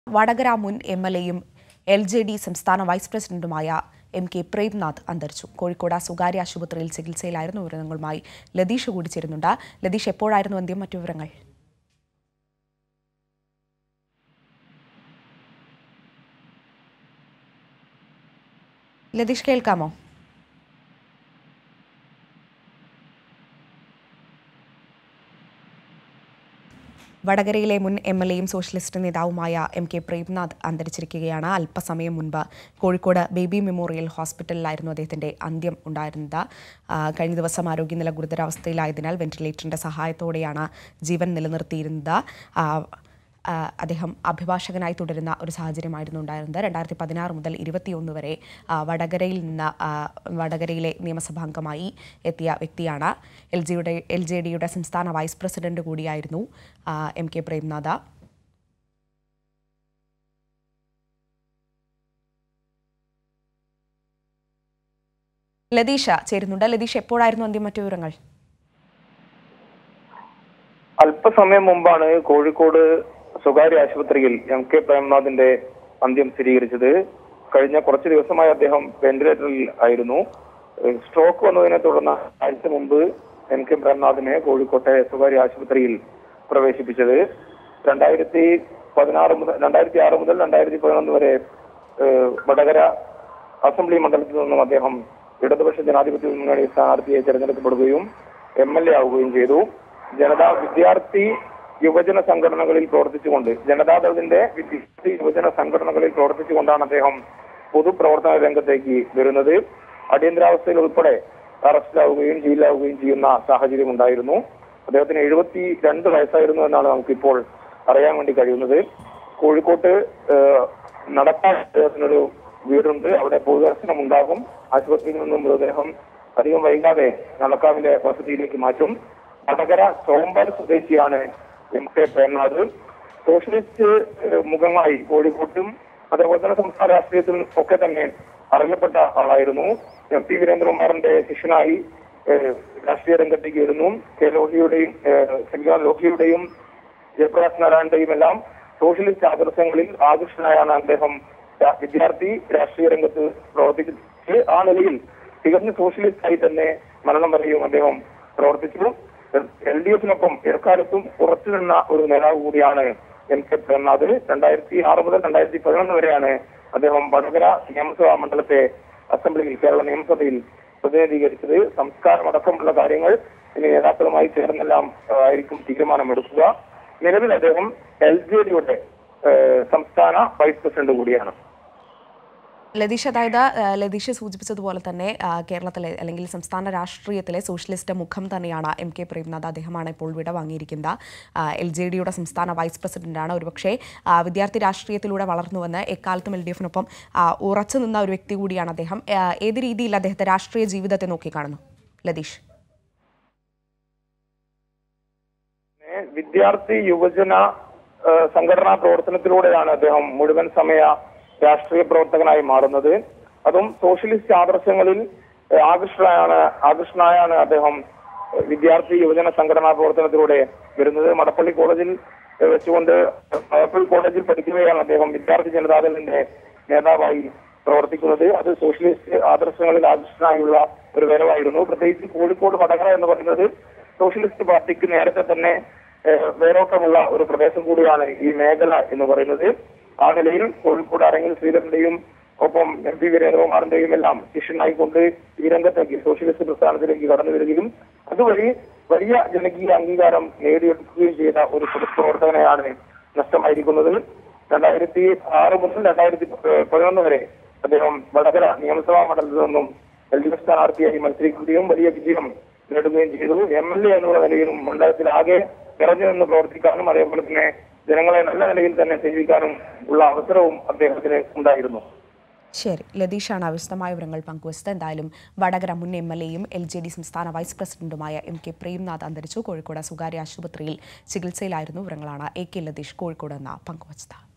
വടകര മുൻ M L എയും L J D സംസ്ഥാന വൈസ് പ്രസിഡന്റുമായ എം കെ പ്രേംനാഥ് അന്തരിച്ചു കോഴിക്കോട് സ്വകാര്യ ആശുപത്രിയിൽ ചികിത്സയിലായിരുന്നു വിവരങ്ങളുമായി ലതീഷ് കൂടി ചേരുന്നുണ്ട് ലതീഷ് എപ്പോഴായിരുന്നു അന്ത്യം മറ്റു വിവരങ്ങൾ ലതീഷ് കേൾക്കാമോ വടകരയിലെ മുൻ എം എൽ എയും സോഷ്യലിസ്റ്റ് നേതാവുമായ എം കെ പ്രേംനാഥ് അന്തരിച്ചിരിക്കുകയാണ് അല്പസമയം മുൻപ് കോഴിക്കോട് ബേബി മെമ്മോറിയൽ ഹോസ്പിറ്റലിലായിരുന്നു അദ്ദേഹത്തിന്റെ അന്ത്യം ഉണ്ടായിരുന്നത് ആ, കഴിഞ്ഞ ദിവസം ആരോഗ്യനില ഗുരുതരാവസ്ഥയിലായതിനാൽ വെന്റിലേറ്ററിന്റെ സഹായത്തോടെയാണ് ജീവൻ നിലനിർത്തിയിരുന്നത് ആ, ആ, അദ്ദേഹം അഭിഭാഷകനായി തുടരുന്ന ഒരു സാഹചര്യമായിരുന്നു ഉണ്ടായിരുന്നത് രണ്ടായിരത്തി പതിനാറ് മുതൽ ഇരുപത്തിയൊന്ന് വരെ ആ, വടകരയിൽ നിന്ന് ആ, വടകരയിലെ നിയമസഭാംഗമായി എത്തിയ വ്യക്തിയാണ് എൽ ജിയുടെ എൽ ജെ ഡിയുടെ സംസ്ഥാന വൈസ് പ്രസിഡന്റ് കൂടിയായിരുന്നു ആ, എം കെ പ്രേംനാഥ ലതീഷ ചേരുന്നുണ്ട് ലതീഷ് എപ്പോഴായിരുന്നു അന്ത്യം മറ്റു വിവരങ്ങൾ അല്പസമയം മുമ്പാണ് കോഴിക്കോട് സ്വകാര്യ ആശുപത്രിയിൽ എം കെ പ്രേംനാഥിന്റെ അന്ത്യം സ്ഥിരീകരിച്ചത് കഴിഞ്ഞ കുറച്ച് ദിവസമായി അദ്ദേഹം വെന്റിലേറ്ററിൽ ആയിരുന്നു ഏഹ് സ്ട്രോക്ക് വന്നതിനെ തുടർന്ന് ആഴ്ച മുമ്പ് എം കെ പ്രേംനാഥിനെ കോഴിക്കോട്ടെ സ്വകാര്യ ആശുപത്രിയിൽ പ്രവേശിപ്പിച്ചത് രണ്ടായിരത്തി പതിനാറ് മുതൽ രണ്ടായിരത്തി ആറ് മുതൽ രണ്ടായിരത്തി പതിനൊന്ന് വരെ ഏഹ് വടകര അസംബ്ലി മണ്ഡലത്തിൽ നിന്നും അദ്ദേഹം ഇടതുപക്ഷ ജനാധിപത്യ മുന്നണി സ്ഥാനാർത്ഥിയെ തെരഞ്ഞെടുക്കപ്പെടുകയും എം എൽ എ ആവുകയും ചെയ്തു ജനതാ വിദ്യാർത്ഥി യുവജന സംഘടനകളിൽ പ്രവർത്തിച്ചുകൊണ്ട് ജനതാദളിന്റെ വിദ്യാർത്ഥി യുവജന സംഘടനകളിൽ പ്രവർത്തിച്ചുകൊണ്ടാണ് അദ്ദേഹം പൊതുപ്രവർത്തന രംഗത്തേക്ക് വരുന്നത് അടിയന്തരാവസ്ഥയിൽ ഉൾപ്പെടെ അറസ്റ്റിലാവുകയും ജയിലിലാവുകയും ചെയ്യുന്ന സാഹചര്യം ഉണ്ടായിരുന്നു അദ്ദേഹത്തിന് എഴുപത്തി രണ്ട് വയസ്സായിരുന്നു എന്നാണ് നമുക്കിപ്പോൾ അറിയാൻ വേണ്ടി കഴിയുന്നത് കോഴിക്കോട്ട് ഏഹ്, നടക്കാൻ അദ്ദേഹത്തിനൊരു വീടുണ്ട് അവിടെ പൊതുദർശനം ഉണ്ടാകും ആശുപത്രിയിൽ നിന്നും മൃതദേഹം അധികം വൈകാതെ നടക്കാവിലെ വസതിയിലേക്ക് മാറ്റും വടകര ചോമ്പാൽ സ്വദേശിയാണ് എം കെ പ്രേംനാഥ് സോഷ്യലിസ്റ്റ് ഏഹ്, മുഖമായി കോഴിക്കോട്ടും അതേപോലെ തന്നെ സംസ്ഥാന രാഷ്ട്രീയത്തിലും ഒക്കെ തന്നെ അറിയപ്പെട്ട ആളായിരുന്നു എം പി വീരേന്ദ്രകുമാറിന്റെ ശിഷ്യനായി ഏഹ്, രാഷ്ട്രീയ രംഗത്തേക്ക് വരുന്നു കെ ലോഹിയുടെയും ഏഹ്, ശങ്കർ ലോഹിയുടെയും ജയപ്രകാശ് നാരായണന്റെയും എല്ലാം സോഷ്യലിസ്റ്റ് ആദർശങ്ങളിൽ ആകൃഷ്ടനായാണ് അദ്ദേഹം രാ- വിദ്യാർത്ഥി രാഷ്ട്രീയ രംഗത്ത് പ്രവർത്തിച്ചത് ആ നിലയിൽ തികഞ്ഞ സോഷ്യലിസ്റ്റ് ആയി തന്നെ മരണം വരെയും അദ്ദേഹം പ്രവർത്തിച്ചു എൽ ഡി എഫിനൊപ്പം എക്കാലത്തും ഉറച്ചു നിന്ന ഒരു നേതാവ് കൂടിയാണ് എം കെ പ്രേംനാഥ് രണ്ടായിരത്തി ആറ് മുതൽ രണ്ടായിരത്തി പതിനൊന്ന് വരെയാണ് അദ്ദേഹം വടകര നിയമസഭാ മണ്ഡലത്തെ അസംബ്ലിയിൽ കേരള നിയമസഭയിൽ പ്രതിനിധീകരിച്ചത് സംസ്കാരം അടക്കമുള്ള കാര്യങ്ങൾ ഇനി നേതാക്കളുമായി ചേർന്നെല്ലാം ആ, ആയിരിക്കും തീരുമാനമെടുക്കുക നിലവിൽ അദ്ദേഹം എൽ ജെ ഡിയുടെ സംസ്ഥാന വൈസ് പ്രസിഡന്റ് കൂടിയാണ് ലതീഷ് അതായത് ആ, ലതീഷ് സൂചിപ്പിച്ചതുപോലെ തന്നെ ആ, കേരളത്തിലെ അല്ലെങ്കിൽ സംസ്ഥാന രാഷ്ട്രീയത്തിലെ സോഷ്യലിസ്റ്റ് മുഖം തന്നെയാണ് എം കെ പ്രേംനാഥ് അദ്ദേഹമാണ് ഇപ്പോൾ വിട വാങ്ങിയിരിക്കുന്നത് എൽ ജെ ഡിയുടെ സംസ്ഥാന വൈസ് പ്രസിഡന്റാണ് ഒരുപക്ഷെ ആ, വിദ്യാർത്ഥി രാഷ്ട്രീയത്തിലൂടെ വളർന്നു വന്ന് എക്കാലത്തും എൽ ഡി എഫിനൊപ്പം ഉറച്ചു നിന്ന ഒരു വ്യക്തി കൂടിയാണ് അദ്ദേഹം ആ, ഏത് രീതിയിൽ അദ്ദേഹത്തെ രാഷ്ട്രീയ ജീവിതത്തെ നോക്കിക്കാണുന്നു ലതീഷ് പിന്നെ വിദ്യാർത്ഥി യുവജന ആ, സംഘടനാ പ്രവർത്തനത്തിലൂടെയാണ് അദ്ദേഹം മുഴുവൻ സമയ രാഷ്ട്രീയ പ്രവർത്തകനായി മാറുന്നത് അതും സോഷ്യലിസ്റ്റ് ആദർശങ്ങളിൽ ആ, ആകൃഷ്ടനായാണ് ആകൃഷ്ടനായാണ് അദ്ദേഹം ആ, വിദ്യാർത്ഥി യുവജന സംഘടനാ പ്രവർത്തനത്തിലൂടെ വരുന്നത് മടപ്പള്ളി കോളേജിൽ ആ, വെച്ചുകൊണ്ട് മടപ്പള്ളി കോളേജിൽ പഠിക്കുകയാണ് അദ്ദേഹം വിദ്യാർത്ഥി ജനതാദളിന്റെ നേതാവായി പ്രവർത്തിക്കുന്നത് അത് സോഷ്യലിസ്റ്റ് ആദർശങ്ങളിൽ ആകൃഷ്ടനായുള്ള ഒരു വരവായിരുന്നു പ്രത്യേകിച്ച് കോഴിക്കോട് വടകര എന്ന് പറയുന്നത് സോഷ്യലിസ്റ്റ് പാർട്ടിക്ക് നേരത്തെ തന്നെ ഏഹ്, വേരോട്ടമുള്ള ഒരു പ്രദേശം കൂടിയാണ് ഈ മേഖല എന്ന് പറയുന്നത് ആ നിലയിൽ കോഴിക്കോട് അരങ്ങിൽ ശ്രീധരന്റെയും ഒപ്പം എം പി വീരേന്ദ്രകുമാറിന്റെയും എല്ലാം ശിഷ്യനായിക്കൊണ്ട് ഈ രംഗത്തേക്ക് സോഷ്യലിസ്റ്റ് പ്രസ്ഥാനത്തിലേക്ക് കടന്നു വരികയും അതുവഴി വലിയ ജനകീയ അംഗീകാരം നേടിയെടുക്കുകയും ചെയ്ത ഒരു പൊതുപ്രവർത്തകനെയാണ് നഷ്ടമായിരിക്കുന്നത് രണ്ടായിരത്തി ആറ് മുതൽ രണ്ടായിരത്തി പതിനൊന്ന് വരെ അദ്ദേഹം വടകര നിയമസഭാ മണ്ഡലത്തിൽ നിന്നും എൽ ഡി എഫ് സ്ഥാനാർത്ഥിയായി മത്സരിക്കുകയും വലിയ വിജയം നേടുകയും ചെയ്തു എം എൽ എ എന്നുള്ള നിലയിലും മണ്ഡലത്തിൽ ആകെ നിറഞ്ഞു നിന്ന് പ്രവർത്തിക്കാനും അതേപോലെ തന്നെ ജനങ്ങളെ നല്ല നിലയിൽ തന്നെ സേവിക്കാനും ഉള്ള അവസരവും അദ്ദേഹത്തിന് ഉണ്ടായിരുന്നു ശരി ലതീഷാണ് വിശദമായ വിവരങ്ങൾ പങ്കുവച്ചത് എന്തായാലും വടകര മുൻ എം എൽ എയും എൽ ജെ ഡി സംസ്ഥാന വൈസ് പ്രസിഡന്റുമായ എം കെ പ്രേംനാഥ് അന്തരിച്ചു കോഴിക്കോട് സ്വകാര്യ ആശുപത്രിയിൽ ചികിത്സയിലായിരുന്നു വിവരങ്ങളാണ് എ കെ ലതീഷ് കോഴിക്കോട് നിന്ന് പങ്കുവച്ചത്